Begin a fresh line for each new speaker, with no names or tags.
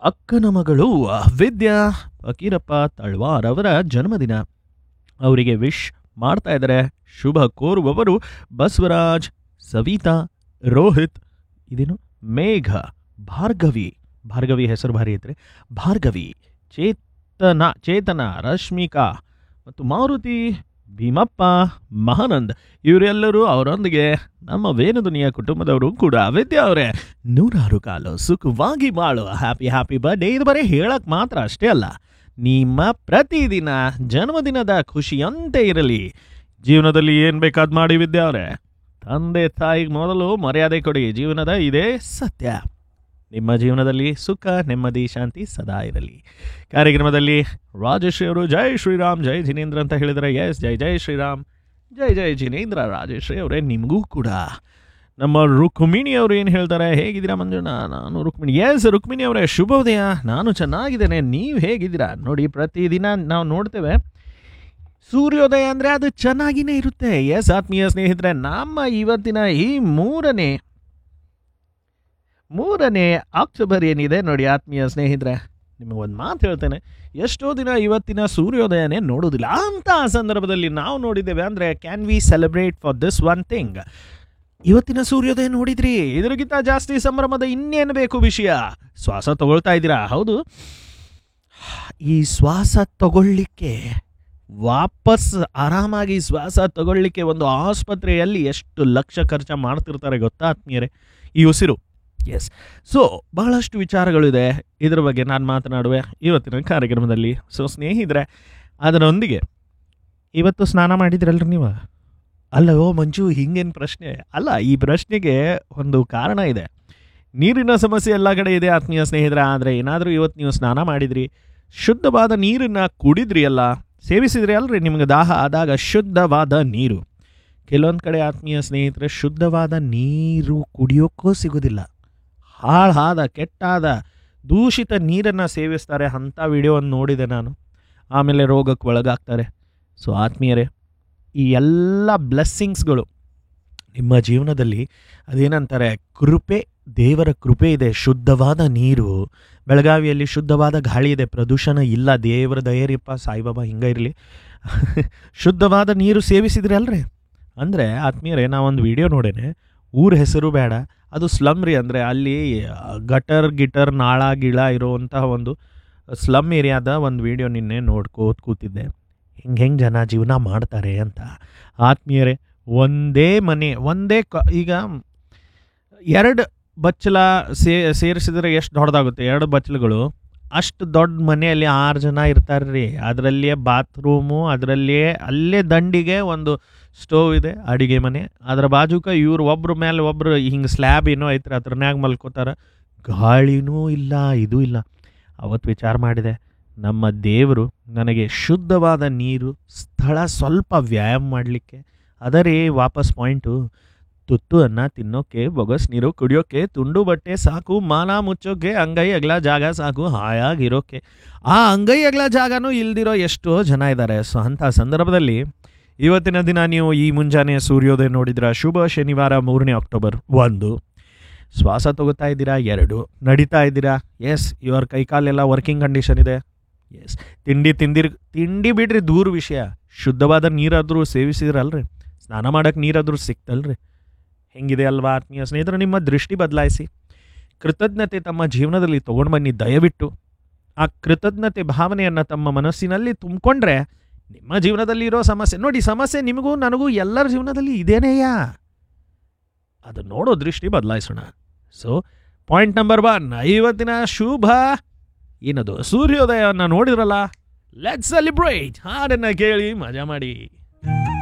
ಅಕ್ಕನ ಮಗಳು ವಿದ್ಯಾ ಫಕೀರಪ್ಪ ತಳ್ವಾರ್ ಅವರ ಜನ್ಮದಿನ ಅವರಿಗೆ ವಿಶ್ ಮಾಡ್ತಾ ಇದ್ದಾರೆ ಶುಭ ಕೋರುವವರು ಬಸವರಾಜ್ ಸವಿತಾ ರೋಹಿತ್ ಇದೇನು ಮೇಘ ಭಾರ್ಗವಿ ಭಾರ್ಗವಿ ಹೆಸರು ಭಾರಿ ಐತ್ರಿ ಭಾರ್ಗವಿ ಚೇತನ ಚೇತನ ರಶ್ಮಿಕಾ ಮತ್ತು ಮಾರುತಿ ಭೀಮಪ್ಪ ಮಹಾನಂದ್ ಇವರೆಲ್ಲರೂ ಅವರೊಂದಿಗೆ ನಮ್ಮ ವೇಣುದುನಿಯ ಕುಟುಂಬದವರು ಕೂಡ ವಿದ್ಯಾ ಅವರೇ ನೂರಾರು ಕಾಲು ಸುಖವಾಗಿ ಬಾಳು ಹ್ಯಾಪಿ ಹ್ಯಾಪಿ ಬರ್ಡೇ ಇದು ಬರೀ ಹೇಳಕ್ ಮಾತ್ರ ಅಷ್ಟೇ ಅಲ್ಲ ನಿಮ್ಮ ಪ್ರತಿದಿನ ಜನ್ಮದಿನದ ಖುಷಿಯಂತೆ ಇರಲಿ ಜೀವನದಲ್ಲಿ ಏನು ಬೇಕಾದ್ ಮಾಡಿ ವಿದ್ಯಾ ಅವರೇ ತಂದೆ ತಾಯಿಗೆ ಮೊದಲು ಮರ್ಯಾದೆ ಕೊಡಿ ಜೀವನದ ಇದೇ ಸತ್ಯ ನಿಮ್ಮ ಜೀವನದಲ್ಲಿ ಸುಖ ನೆಮ್ಮದಿ ಶಾಂತಿ ಸದಾ ಇರಲಿ ಕಾರ್ಯಕ್ರಮದಲ್ಲಿ ರಾಜಶ್ರೀ ಅವರು ಜೈ ಶ್ರೀರಾಮ್ ಜೈ ಜಿನೇಂದ್ರ ಅಂತ ಹೇಳಿದರೆ ಎಸ್ ಜೈ ಜೈ ಶ್ರೀರಾಮ್ ಜೈ ಜೈ ಜಿನೇಂದ್ರ ರಾಜಶ್ರೀ ಅವರೇ ನಿಮಗೂ ಕೂಡ ನಮ್ಮ ರುಕ್ಮಿಣಿ ಅವರು ಏನು ಹೇಳ್ತಾರೆ ಹೇಗಿದ್ದೀರಾ ಮಂಜುಣ ನಾನು ರುಕ್ಮಿಣಿ ಎಸ್ ರುಕ್ಮಿಣಿ ಅವರೇ ಶುಭೋದಯ ನಾನು ಚೆನ್ನಾಗಿದ್ದೇನೆ ನೀವು ಹೇಗಿದ್ದೀರಾ ನೋಡಿ ಪ್ರತಿದಿನ ನಾವು ನೋಡ್ತೇವೆ ಸೂರ್ಯೋದಯ ಅಂದರೆ ಅದು ಚೆನ್ನಾಗಿನೇ ಇರುತ್ತೆ ಎಸ್ ಆತ್ಮೀಯ ಸ್ನೇಹಿತರೆ ನಮ್ಮ ಇವತ್ತಿನ ಈ ಮೂರನೇ ಮೂರನೇ ಅಕ್ಟೋಬರ್ ಏನಿದೆ ನೋಡಿ ಆತ್ಮೀಯ ಸ್ನೇಹಿತರೆ ನಿಮಗೆ ಒಂದು ಮಾತು ಹೇಳ್ತೇನೆ ಎಷ್ಟೋ ದಿನ ಇವತ್ತಿನ ಸೂರ್ಯೋದಯನೇ ನೋಡೋದಿಲ್ಲ ಅಂತ ಸಂದರ್ಭದಲ್ಲಿ ನಾವು ನೋಡಿದ್ದೇವೆ ಅಂದರೆ can we celebrate for this one thing ಇವತ್ತಿನ ಸೂರ್ಯೋದಯ ನೋಡಿದ್ರಿ ಇದರಿಗಿಂತ ಜಾಸ್ತಿ ಸಂಭ್ರಮದ ಇನ್ನೇನು ಬೇಕು ವಿಷಯ ಶ್ವಾಸ ತಗೊಳ್ತಾ ಇದ್ದೀರಾ ಹೌದು ಈ ಶ್ವಾಸ ತಗೊಳ್ಳಿಕ್ಕೆ ವಾಪಸ್ ಆರಾಮಾಗಿ ಶ್ವಾಸ ತಗೊಳ್ಳಿಕ್ಕೆ ಒಂದು ಆಸ್ಪತ್ರೆಯಲ್ಲಿ ಎಷ್ಟು ಲಕ್ಷ ಖರ್ಚ ಮಾಡ್ತಿರ್ತಾರೆ ಗೊತ್ತಾ ಆತ್ಮೀಯರೇ ಈ ಉಸಿರು ಎಸ್ ಸೊ ಬಹಳಷ್ಟು ವಿಚಾರಗಳಿದೆ ಇದರ ಬಗ್ಗೆ ನಾನು ಮಾತನಾಡುವೆ ಇವತ್ತಿನ ಕಾರ್ಯಕ್ರಮದಲ್ಲಿ ಸೊ ಸ್ನೇಹಿತರೆ ಅದರೊಂದಿಗೆ ಇವತ್ತು ಸ್ನಾನ ಮಾಡಿದ್ರಲ್ರಿ ನೀವು ಅಲ್ಲವೋ ಮಂಜು ಹಿಂಗೇನು ಪ್ರಶ್ನೆ ಅಲ್ಲ ಈ ಪ್ರಶ್ನೆಗೆ ಒಂದು ಕಾರಣ ಇದೆ ನೀರಿನ ಸಮಸ್ಯೆ ಎಲ್ಲ ಕಡೆ ಇದೆ ಆತ್ಮೀಯ ಸ್ನೇಹಿತರೆ ಆದರೆ ಏನಾದರೂ ಇವತ್ತು ನೀವು ಸ್ನಾನ ಮಾಡಿದ್ರಿ ಶುದ್ಧವಾದ ನೀರನ್ನು ಕುಡಿದ್ರಿ ಅಲ್ಲ ಸೇವಿಸಿದ್ರಿ ಅಲ್ರಿ ನಿಮ್ಗೆ ದಾಹ ಆದಾಗ ಶುದ್ಧವಾದ ನೀರು ಕೆಲವೊಂದು ಕಡೆ ಆತ್ಮೀಯ ಸ್ನೇಹಿತರೆ ಶುದ್ಧವಾದ ನೀರು ಕುಡಿಯೋಕ್ಕೂ ಸಿಗೋದಿಲ್ಲ ಹಾಳಾದ ಕೆಟ್ಟಾದ ದೂಷಿತ ನೀರನ್ನು ಸೇವಿಸ್ತಾರೆ ಅಂಥ ವಿಡಿಯೋವನ್ನು ನೋಡಿದೆ ನಾನು ಆಮೇಲೆ ರೋಗಕ್ಕೆ ಒಳಗಾಗ್ತಾರೆ ಸೊ ಆತ್ಮೀಯರೇ ಈ ಎಲ್ಲ ಬ್ಲೆಸ್ಸಿಂಗ್ಸ್ಗಳು ನಿಮ್ಮ ಜೀವನದಲ್ಲಿ ಅದೇನಂತಾರೆ ಕೃಪೆ ದೇವರ ಕೃಪೆ ಇದೆ ಶುದ್ಧವಾದ ನೀರು ಬೆಳಗಾವಿಯಲ್ಲಿ ಶುದ್ಧವಾದ ಗಾಳಿ ಇದೆ ಪ್ರದೂಷಣ ಇಲ್ಲ ದೇವರ ದಯರಿಪ್ಪ ಸಾಯಿಬಾಬಾ ಹಿಂಗೆ ಇರಲಿ ಶುದ್ಧವಾದ ನೀರು ಸೇವಿಸಿದ್ರಿ ಅಲ್ರಿ ಅಂದರೆ ಆತ್ಮೀಯರೇ ನಾವೊಂದು ವಿಡಿಯೋ ನೋಡೇನೆ ಊರ ಹೆಸರು ಬೇಡ ಅದು ಸ್ಲಮ್ ರೀ ಅಂದರೆ ಅಲ್ಲಿ ಗಟರ್ ಗಿಟರ್ ನಾಳ ಗಿಳ ಇರುವಂತಹ ಒಂದು ಸ್ಲಮ್ ಏರಿಯಾದ ಒಂದು ವಿಡಿಯೋ ನಿನ್ನೆ ನೋಡ್ಕೋತ ಕೂತಿದ್ದೆ ಹಿಂಗೆ ಹೆಂಗೆ ಜನ ಜೀವನ ಮಾಡ್ತಾರೆ ಅಂತ ಆತ್ಮೀಯರೇ ಒಂದೇ ಮನೆ ಒಂದೇ ಕ ಈಗ ಎರಡು ಬಚ್ಚಲ ಸೇ ಸೇರಿಸಿದ್ರೆ ಎಷ್ಟು ದೊಡ್ಡದಾಗುತ್ತೆ ಎರಡು ಬಚ್ಚಲುಗಳು ಅಷ್ಟು ದೊಡ್ಡ ಮನೆಯಲ್ಲಿ ಆರು ಜನ ಇರ್ತಾರೆ ರೀ ಅದರಲ್ಲಿಯೇ ಬಾತ್ರೂಮು ಅದರಲ್ಲಿಯೇ ಅಲ್ಲೇ ದಂಡಿಗೆ ಒಂದು ಸ್ಟೋವ್ ಇದೆ ಅಡಿಗೆ ಮನೆ ಅದರ ಬಾಜುಕ ಇವ್ರು ಒಬ್ರ ಮೇಲೆ ಒಬ್ರು ಹಿಂಗೆ ಸ್ಲ್ಯಾಬ್ ಏನೋ ಐತ್ರಿ ಅದ್ರ ಮ್ಯಾಗ ಮಲ್ಕೋತಾರ ಗಾಳಿನೂ ಇಲ್ಲ ಇದೂ ಇಲ್ಲ ಅವತ್ತು ವಿಚಾರ ಮಾಡಿದೆ ನಮ್ಮ ದೇವರು ನನಗೆ ಶುದ್ಧವಾದ ನೀರು ಸ್ಥಳ ಸ್ವಲ್ಪ ವ್ಯಾಯಾಮ ಮಾಡಲಿಕ್ಕೆ ಅದರೇ ವಾಪಸ್ ಪಾಯಿಂಟು ತುತ್ತು ಅನ್ನ ತಿನ್ನೋಕೆ ಬೊಗಸ್ ನೀರು ಕುಡಿಯೋಕೆ ತುಂಡು ಬಟ್ಟೆ ಸಾಕು ಮಾನ ಮುಚ್ಚೋಕೆ ಅಂಗೈ ಅಗಲ ಜಾಗ ಸಾಕು ಹಾಯಾಗಿರೋಕೆ ಆ ಅಂಗೈ ಅಗಲ ಜಾಗನೂ ಇಲ್ದಿರೋ ಎಷ್ಟೋ ಜನ ಇದ್ದಾರೆ ಸೊ ಅಂಥ ಸಂದರ್ಭದಲ್ಲಿ ಇವತ್ತಿನ ದಿನ ನೀವು ಈ ಮುಂಜಾನೆ ಸೂರ್ಯೋದಯ ನೋಡಿದ್ರ ಶುಭ ಶನಿವಾರ ಮೂರನೇ ಅಕ್ಟೋಬರ್ ಒಂದು ಶ್ವಾಸ ತಗೋತಾ ಇದ್ದೀರಾ ಎರಡು ನಡೀತಾ ಇದ್ದೀರಾ ಎಸ್ ಇವರ ಕೈಕಾಲೆಲ್ಲ ವರ್ಕಿಂಗ್ ಕಂಡೀಷನ್ ಇದೆ ಎಸ್ ತಿಂಡಿ ತಿಂದಿರ್ ತಿಂಡಿ ಬಿಡ್ರಿ ದೂರ ವಿಷಯ ಶುದ್ಧವಾದ ನೀರಾದರೂ ಸೇವಿಸಿದ್ರಲ್ರಿ ಸ್ನಾನ ಮಾಡೋಕ್ಕೆ ನೀರಾದರೂ ಸಿಕ್ತಲ್ರಿ ಹೆಂಗಿದೆ ಅಲ್ವಾ ಆತ್ಮೀಯ ಸ್ನೇಹಿತರು ನಿಮ್ಮ ದೃಷ್ಟಿ ಬದಲಾಯಿಸಿ ಕೃತಜ್ಞತೆ ತಮ್ಮ ಜೀವನದಲ್ಲಿ ತೊಗೊಂಡು ಬನ್ನಿ ದಯವಿಟ್ಟು ಆ ಕೃತಜ್ಞತೆ ಭಾವನೆಯನ್ನು ತಮ್ಮ ಮನಸ್ಸಿನಲ್ಲಿ ತುಂಬಿಕೊಂಡ್ರೆ ನಿಮ್ಮ ಜೀವನದಲ್ಲಿ ಇರೋ ಸಮಸ್ಯೆ ನೋಡಿ ಸಮಸ್ಯೆ ನಿಮಗೂ ನನಗೂ ಎಲ್ಲರ ಜೀವನದಲ್ಲಿ ಇದೇನೆಯಾ ಅದು ನೋಡೋ ದೃಷ್ಟಿ ಬದಲಾಯಿಸೋಣ ಸೊ ಪಾಯಿಂಟ್ ನಂಬರ್ ಒನ್ ಇವತ್ತಿನ ಶುಭ ಏನದು ಸೂರ್ಯೋದಯವನ್ನು ನೋಡಿದ್ರಲ್ಲ ಲೆಟ್ ಸೆಲಿಬ್ರೇಟ್ ಹಾಡನ್ನು ಕೇಳಿ ಮಜಾ ಮಾಡಿ